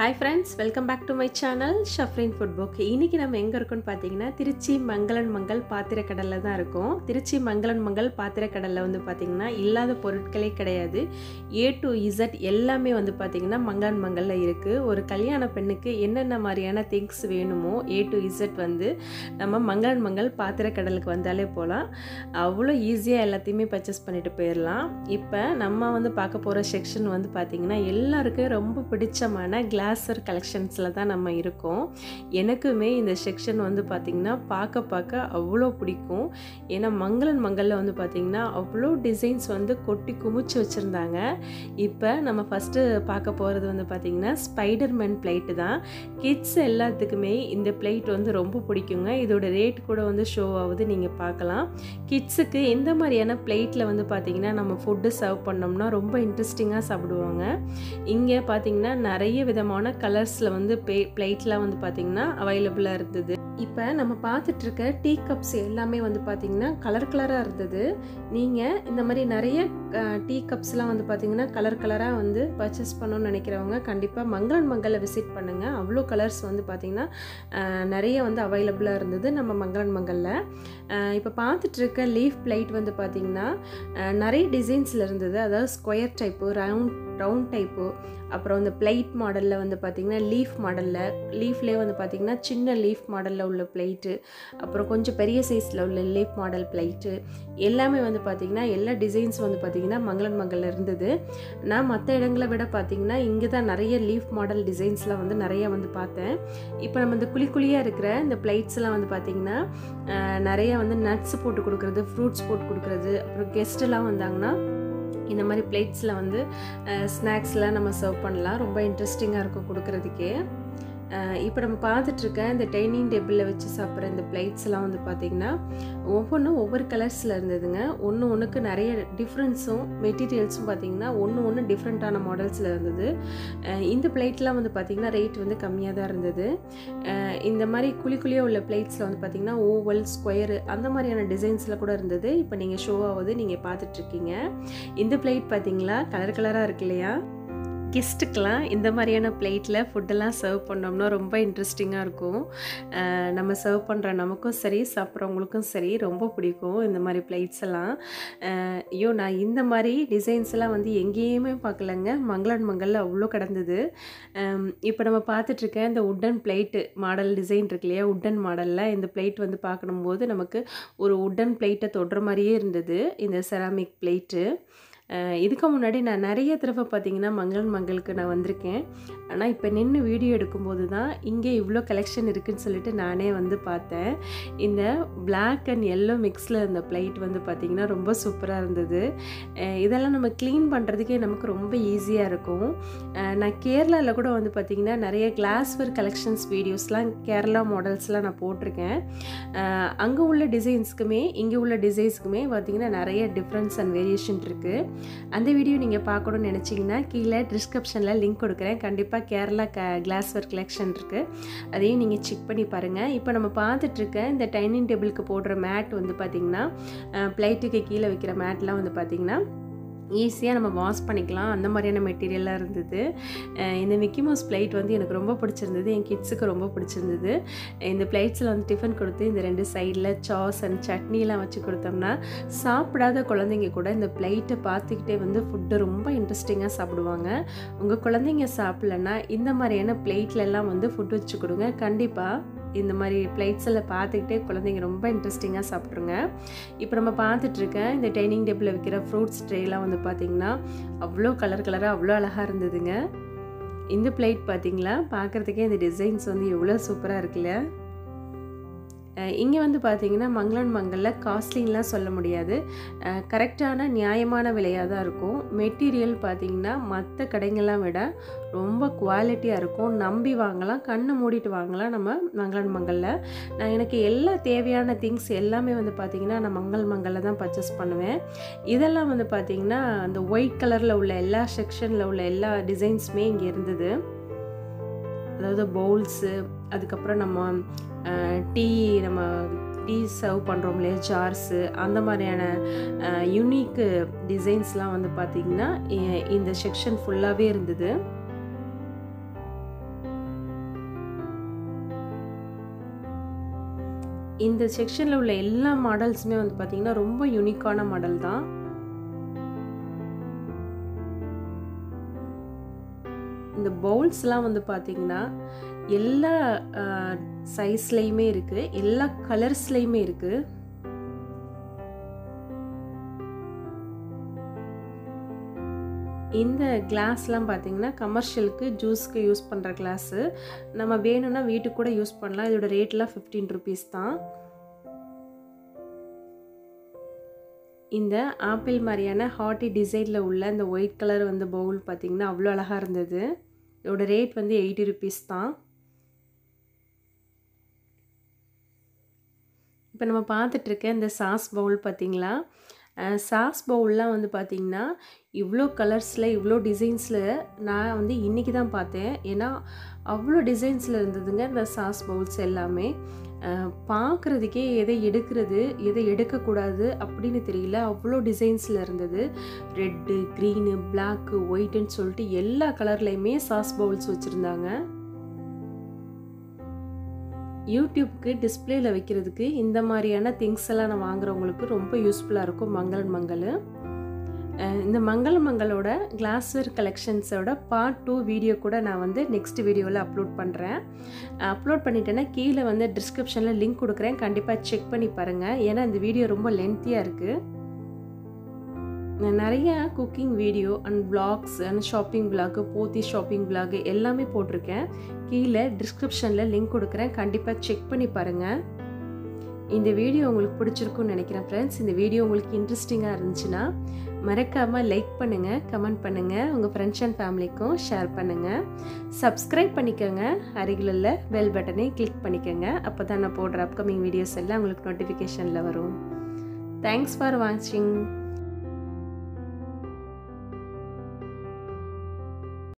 hi friends welcome back to my channel Shafrin food book இன்றைக்கி நம்ம எங்கே இருக்கோம்னு பார்த்தீங்கன்னா திருச்சி மங்களன் மங்கள் பாத்திரக்கடலில் தான் இருக்கோம் திருச்சி மங்களன் மங்கள் பாத்திரக்கடலில் வந்து பார்த்திங்கன்னா இல்லாத பொருட்களே கிடையாது ஏ டு இசட் எல்லாமே வந்து பார்த்திங்கன்னா மங்களன் மங்களில் இருக்குது ஒரு கல்யாண பெண்ணுக்கு என்னென்ன மாதிரியான திங்ஸ் வேணுமோ ஏ டு இசட் வந்து நம்ம மங்களன் மங்கள் பாத்திரக்கடலுக்கு வந்தாலே போகலாம் அவ்வளோ ஈஸியாக எல்லாத்தையுமே பர்ச்சேஸ் பண்ணிட்டு போயிடலாம் இப்போ நம்ம வந்து பார்க்க போகிற செக்ஷன் வந்து பார்த்திங்கன்னா எல்லாருக்கும் ரொம்ப பிடிச்சமான கிளாஸர் கலெக்ஷன்ஸில் தான் நம்ம இருக்கோம் எனக்குமே இந்த செக்ஷன் வந்து பார்த்திங்கன்னா பார்க்க பார்க்க அவ்வளோ பிடிக்கும் ஏன்னா மங்களன் மங்களில் வந்து பார்த்திங்கன்னா அவ்வளோ டிசைன்ஸ் வந்து கொட்டி குமிச்சு வச்சுருந்தாங்க இப்போ நம்ம ஃபஸ்ட்டு பார்க்க போகிறது வந்து பார்த்திங்கன்னா ஸ்பைடர்மேன் பிளேட்டு தான் கிட்ஸ் எல்லாத்துக்குமே இந்த பிளேட் வந்து ரொம்ப பிடிக்குங்க இதோட ரேட் கூட வந்து ஷோ ஆகுது நீங்கள் பார்க்கலாம் கிட்ஸுக்கு எந்த மாதிரியான பிளேட்டில் வந்து பார்த்திங்கன்னா நம்ம ஃபுட்டு சர்வ் பண்ணோம்னா ரொம்ப இன்ட்ரெஸ்டிங்காக சாப்பிடுவாங்க இங்கே பார்த்தீங்கன்னா நிறைய விதமான கலர்ஸில் வந்து பே பிளேட்லாம் வந்து பார்த்திங்கன்னா அவைலபிளாக இருந்தது இப்போ நம்ம பார்த்துட்டு இருக்க டீ கப்ஸ் எல்லாமே வந்து பார்த்திங்கன்னா கலர் கலராக இருந்தது நீங்கள் இந்த மாதிரி நிறைய டீ கப்ஸ்லாம் வந்து பார்த்திங்கன்னா கலர் கலராக வந்து பர்ச்சேஸ் பண்ணணும்னு நினைக்கிறவங்க கண்டிப்பாக மங்களன் மங்களில் விசிட் பண்ணுங்கள் அவ்வளோ கலர்ஸ் வந்து பார்த்திங்கன்னா நிறைய வந்து அவைலபிளாக இருந்தது நம்ம மங்களன் மங்களில் இப்போ பார்த்துட்டு இருக்க லீஃப் பிளேட் வந்து பார்த்திங்கன்னா நிறைய டிசைன்ஸில் இருந்தது அதாவது square type round round type அப்புறம் இந்த பிளேட் மாடலில் வந்து பார்த்திங்கன்னா லீஃப் மாடலில் லீஃப்லேயே வந்து பார்த்திங்கன்னா சின்ன லீஃப் மாடலில் உள்ள பிளேட்டு அப்புறம் கொஞ்சம் பெரிய சைஸில் உள்ள லீஃப் மாடல் பிளேட்டு எல்லாமே வந்து பார்த்திங்கன்னா எல்லா டிசைன்ஸ் வந்து பார்த்திங்கன்னா மங்களன் மங்களில் இருந்தது நான் மற்ற இடங்களை விட பார்த்திங்கன்னா இங்கே தான் நிறைய லீஃப் மாடல் டிசைன்ஸ்லாம் வந்து நிறைய வந்து பார்த்தேன் இப்போ நம்ம இந்த குழி குழியாக இருக்கிற இந்த பிளேட்ஸ்லாம் வந்து பார்த்திங்கன்னா நிறைய வந்து நட்ஸ் போட்டு கொடுக்குறது ஃப்ரூட்ஸ் போட்டு கொடுக்குறது அப்புறம் கெஸ்ட்டெல்லாம் வந்தாங்கன்னா இந்த மாதிரி பிளேட்ஸில் வந்து ஸ்நாக்ஸ்லாம் நம்ம சர்வ் பண்ணலாம் ரொம்ப இன்ட்ரெஸ்டிங்காக இருக்கும் கொடுக்குறதுக்கே இப்போ நம்ம பார்த்துட்ருக்க இந்த டைனிங் டேபிளில் வச்சு சாப்பிட்ற இந்த பிளேட்ஸ்லாம் வந்து பார்த்திங்கன்னா ஒவ்வொன்றும் ஒவ்வொரு கலர்ஸில் இருந்ததுங்க ஒன்று ஒன்றுக்கு நிறைய டிஃப்ரென்ஸும் மெட்டீரியல்ஸும் பார்த்திங்கன்னா ஒன்று ஒன்று டிஃப்ரெண்ட்டான மாடல்ஸில் இருந்தது இந்த பிளேட்லாம் வந்து பார்த்திங்கன்னா ரேட் வந்து கம்மியாக தான் இருந்தது இந்த மாதிரி குழி குழியாக உள்ள பிளேட்ஸில் வந்து பார்த்திங்கன்னா ஓவல் ஸ்கொயரு அந்த மாதிரியான டிசைன்ஸில் கூட இருந்தது இப்போ நீங்கள் ஷோ ஆகுது நீங்கள் பார்த்துட்ருக்கீங்க இந்த பிளேட் பார்த்தீங்களா கலர் கலராக இருக்கு இல்லையா கெஸ்ட்டுக்கெலாம் இந்த மாதிரியான பிளேட்டில் ஃபுட்டெல்லாம் சர்வ் பண்ணோம்னா ரொம்ப இன்ட்ரெஸ்டிங்காக இருக்கும் நம்ம சர்வ் பண்ணுற நமக்கும் சரி சாப்பிட்றவங்களுக்கும் சரி ரொம்ப பிடிக்கும் இந்த மாதிரி பிளேட்ஸ் எல்லாம் ஐயோ நான் இந்த மாதிரி டிசைன்ஸ் எல்லாம் வந்து எங்கேயுமே பார்க்கலங்க மங்களன் மங்களில் அவ்வளோ கிடந்தது இப்போ நம்ம பார்த்துட்ருக்க இந்த உட்டன் பிளேட்டு மாடல் டிசைன் இருக்கு இல்லையா உட்டன் மாடலில் இந்த பிளேட் வந்து பார்க்கணும்போது நமக்கு ஒரு உட்டன் பிளேட்டை தொடுற மாதிரியே இருந்தது இந்த செராமிக் பிளேட்டு இதுக்கு முன்னாடி நான் நிறைய தடவை பார்த்தீங்கன்னா மங்களன் மங்களுக்கு நான் வந்திருக்கேன் ஆனால் இப்போ நின்று வீடியோ எடுக்கும்போது தான் இங்கே இவ்வளோ கலெக்ஷன் இருக்குதுன்னு சொல்லிட்டு நானே வந்து பார்த்தேன் இந்த பிளாக் அண்ட் எல்லோ மிக்ஸில் இருந்த பிளைட் வந்து பார்த்திங்கன்னா ரொம்ப சூப்பராக இருந்தது இதெல்லாம் நம்ம க்ளீன் பண்ணுறதுக்கே நமக்கு ரொம்ப ஈஸியாக இருக்கும் நான் கேரளாவில் கூட வந்து பார்த்திங்கன்னா நிறைய கிளாஸ்வேர் கலெக்ஷன்ஸ் வீடியோஸ்லாம் கேரளா மாடல்ஸ்லாம் நான் போட்டிருக்கேன் அங்கே உள்ள டிசைன்ஸுக்குமே இங்கே உள்ள டிசைன்ஸுக்குமே பார்த்திங்கன்னா நிறைய டிஃப்ரென்ஸ் அண்ட் வேரியேஷன் இருக்குது அந்த வீடியோ நீங்கள் பார்க்கணுன்னு நினச்சிங்கன்னா கீழே டிஸ்கிரிப்ஷனில் லிங்க் கொடுக்குறேன் கண்டிப்பாக கேரளா க கிளாஸ்வேர் கலெக்ஷன் இருக்குது அதையும் நீங்கள் செக் பண்ணி பாருங்கள் இப்போ நம்ம பார்த்துட்ருக்க இந்த டைனிங் டேபிளுக்கு போடுற மேட் வந்து பார்த்திங்கன்னா பிளைட்டுக்கு கீழே வைக்கிற மேட்லாம் வந்து பார்த்திங்கன்னா ஈஸியாக நம்ம வாஷ் பண்ணிக்கலாம் அந்த மாதிரியான மெட்டீரியலாக இருந்தது இந்த மிக்கி மவுஸ் பிளேட் வந்து எனக்கு ரொம்ப பிடிச்சிருந்தது என் கிட்ஸுக்கு ரொம்ப பிடிச்சிருந்தது இந்த பிளேட்ஸில் வந்து டிஃபன் கொடுத்து இந்த ரெண்டு சைடில் சாஸ் அண்ட் சட்னிலாம் வச்சு கொடுத்தோம்னா சாப்பிடாத குழந்தைங்க கூட இந்த பிளேட்டை பார்த்துக்கிட்டே வந்து ஃபுட்டு ரொம்ப இன்ட்ரெஸ்டிங்காக சாப்பிடுவாங்க உங்கள் குழந்தைங்க சாப்பிட்லன்னா இந்த மாதிரியான பிளேட்லலாம் வந்து ஃபுட் வச்சு கொடுங்க கண்டிப்பாக இந்த மாதிரி பிளேட்ஸில் பார்த்துக்கிட்டே குழந்தைங்க ரொம்ப இன்ட்ரெஸ்டிங்காக சாப்பிட்ருங்க இப்போ நம்ம பார்த்துட்ருக்க இந்த டைனிங் டேபிளில் வைக்கிற ஃப்ரூட்ஸ் ட்ரேலாம் வந்து பார்த்திங்கன்னா அவ்வளோ கலர் கலராக அவ்வளோ அழகாக இருந்ததுங்க இந்த பிளேட் பார்த்திங்களா பார்க்குறதுக்கே இந்த டிசைன்ஸ் வந்து எவ்வளோ சூப்பராக இருக்குல்ல இங்கே வந்து பார்த்திங்கன்னா மங்களன் மங்களில் காஸ்ட்லிங்லாம் சொல்ல முடியாது கரெக்டான நியாயமான விலையாக தான் இருக்கும் மெட்டீரியல் பார்த்திங்கன்னா மற்ற கடைங்கள்லாம் விட ரொம்ப குவாலிட்டியாக இருக்கும் நம்பி வாங்கலாம் கண்ணை மூடிட்டு வாங்கலாம் நம்ம மங்களன் மங்களில் நான் எனக்கு எல்லா தேவையான திங்ஸ் எல்லாமே வந்து பார்த்திங்கன்னா நான் மங்கள் மங்களில் தான் பர்ச்சேஸ் பண்ணுவேன் இதெல்லாம் வந்து பார்த்திங்கன்னா அந்த ஒயிட் கலரில் உள்ள எல்லா செக்ஷனில் உள்ள எல்லா டிசைன்ஸுமே இங்கே இருந்தது அதாவது பவுல்ஸு அதுக்கப்புறம் நம்ம டீ நம்ம டீ சர்வ் பண்ணுறோம் இல்லையா ஜார்ஸு அந்த மாதிரியான யூனிக் டிசைன்ஸ்லாம் வந்து பார்த்திங்கன்னா இந்த செக்ஷன் ஃபுல்லாகவே இருந்தது இந்த செக்ஷனில் உள்ள எல்லா மாடல்ஸுமே வந்து பார்த்திங்கன்னா ரொம்ப யூனிக்கான மாடல் தான் இந்த பவுல்ஸ்லாம் வந்து பார்த்திங்கன்னா எல்லா சைஸ்லேயுமே இருக்குது எல்லா கலர்ஸ்லேயுமே இருக்குது இந்த கிளாஸ்லாம் பார்த்தீங்கன்னா கமர்ஷியலுக்கு ஜூஸ்க்கு யூஸ் பண்ணுற கிளாஸு நம்ம வேணும்னா வீட்டுக்கு கூட யூஸ் பண்ணலாம் இதோட ரேட்லாம் ஃபிஃப்டீன் ருபீஸ் தான் இந்த ஆப்பிள் மாதிரியான ஹாட்டி டிசைனில் உள்ள இந்த ஒயிட் கலர் வந்து பவுல் பார்த்திங்கன்னா அவ்வளோ அழகாக இருந்தது இதோட ரேட் வந்து எயிட்டி ருபீஸ் தான் இப்போ நம்ம பார்த்துட்ருக்க இந்த சாஸ் பவுல் பார்த்திங்களா சாஸ் பவுல்லாம் வந்து பார்த்திங்கன்னா இவ்வளோ கலர்ஸில் இவ்வளோ டிசைன்ஸில் நான் வந்து இன்றைக்கி தான் பார்த்தேன் ஏன்னா அவ்வளோ டிசைன்ஸில் இருந்ததுங்க இந்த சாஸ் பவுல்ஸ் எல்லாமே பார்க்குறதுக்கே எதை எடுக்கிறது எதை எடுக்கக்கூடாது அப்படின்னு தெரியல அவ்வளோ டிசைன்ஸில் இருந்தது ரெட்டு க்ரீனு பிளாக்கு ஒயிட்டுன்னு சொல்லிட்டு எல்லா கலர்லேயுமே சாஸ் பவுல்ஸ் வச்சுருந்தாங்க யூடியூப்க்கு டிஸ்பிளேயில் வைக்கிறதுக்கு இந்த மாதிரியான திங்ஸ் எல்லாம் நான் வாங்குறவங்களுக்கு ரொம்ப யூஸ்ஃபுல்லாக இருக்கும் மங்களன் மங்கள் இந்த மங்கள மங்களோட கிளாஸ்வேர் கலெக்ஷன்ஸோட பார்ட் டூ வீடியோ கூட நான் வந்து நெக்ஸ்ட் வீடியோவில் அப்லோட் பண்ணுறேன் அப்லோட் பண்ணிட்டேன்னா கீழே வந்து டிஸ்கிரிப்ஷனில் லிங்க் கொடுக்குறேன் கண்டிப்பாக செக் பண்ணி பாருங்கள் ஏன்னா இந்த வீடியோ ரொம்ப லென்த்தியாக இருக்குது நிறைய cooking video and vlogs and shopping vlog Pothys shopping vlog எல்லாமே போட்டிருக்கேன் கீழே டிஸ்கிரிப்ஷனில் லிங்க் கொடுக்குறேன் கண்டிப்பாக செக் பண்ணி பாருங்கள் இந்த வீடியோ உங்களுக்கு பிடிச்சிருக்குன்னு நினைக்கிறேன் ஃப்ரெண்ட்ஸ் இந்த வீடியோ உங்களுக்கு இன்ட்ரெஸ்டிங்காக இருந்துச்சுன்னா மறக்காமல் லைக் பண்ணுங்கள் கமெண்ட் பண்ணுங்கள் உங்கள் ஃப்ரெண்ட்ஸ் அண்ட் ஃபேமிலிக்கும் ஷேர் பண்ணுங்கள் சப்ஸ்கிரைப் பண்ணிக்கோங்க அருகில் உள்ள பெல் பட்டனை கிளிக் பண்ணிக்கோங்க அப்போ தான் நான் போடுற அப்கமிங் வீடியோஸ் எல்லாம் உங்களுக்கு நோட்டிஃபிகேஷனில் வரும் தேங்க்ஸ் ஃபார் வாட்சிங்